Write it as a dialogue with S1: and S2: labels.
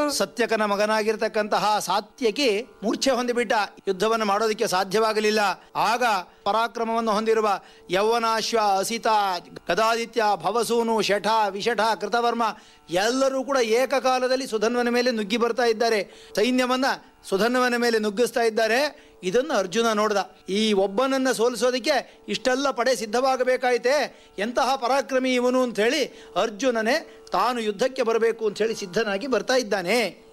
S1: ಸತ್ಯಕನ ಮಗನಾಗಿರ್ತಕ್ಕಂತಹ ಸಾತ್ಯಕಿ ಮೂರ್ಛೆ ಹೊಂದಿಬಿಟ್ಟ ಯುದ್ಧವನ್ನು ಮಾಡೋದಕ್ಕೆ ಸಾಧ್ಯವಾಗಲಿಲ್ಲ ಆಗ ಪರಾಕ್ರಮವನ್ನು ಹೊಂದಿರುವ ಯೌವನಾಶ್ವ ಅಸಿತ ಗದಾದಿತ್ಯ ಭವಸೂನು ಶಠ ವಿಷಠ ಕೃತವರ್ಮ ಎಲ್ಲರೂ ಕೂಡ ಏಕಕಾಲದಲ್ಲಿ ಸುಧನ್ವನ ಮೇಲೆ ನುಗ್ಗಿ ಬರ್ತಾ ಇದ್ದಾರೆ ಸೈನ್ಯವನ್ನ ಸುಧನ್ವನ ಮೇಲೆ ನುಗ್ಗಿಸ್ತಾ ಇದ್ದಾರೆ ಇದನ್ನು ಅರ್ಜುನ ನೋಡ್ದ ಈ ಒಬ್ಬನನ್ನ ಸೋಲಿಸೋದಕ್ಕೆ ಇಷ್ಟೆಲ್ಲ ಪಡೆ ಸಿದ್ಧವಾಗಬೇಕಾಯಿತೆ ಎಂತಹ ಪರಾಕ್ರಮಿ ಇವನು ಅಂತ ಹೇಳಿ ಅರ್ಜುನನೇ ತಾನು ಯುದ್ಧಕ್ಕೆ ಬರಬೇಕು ಅಂತ ಹೇಳಿ ಸಿದ್ಧನಾಗಿ ಬರ್ತಾ ಇದ್ದಾನೆ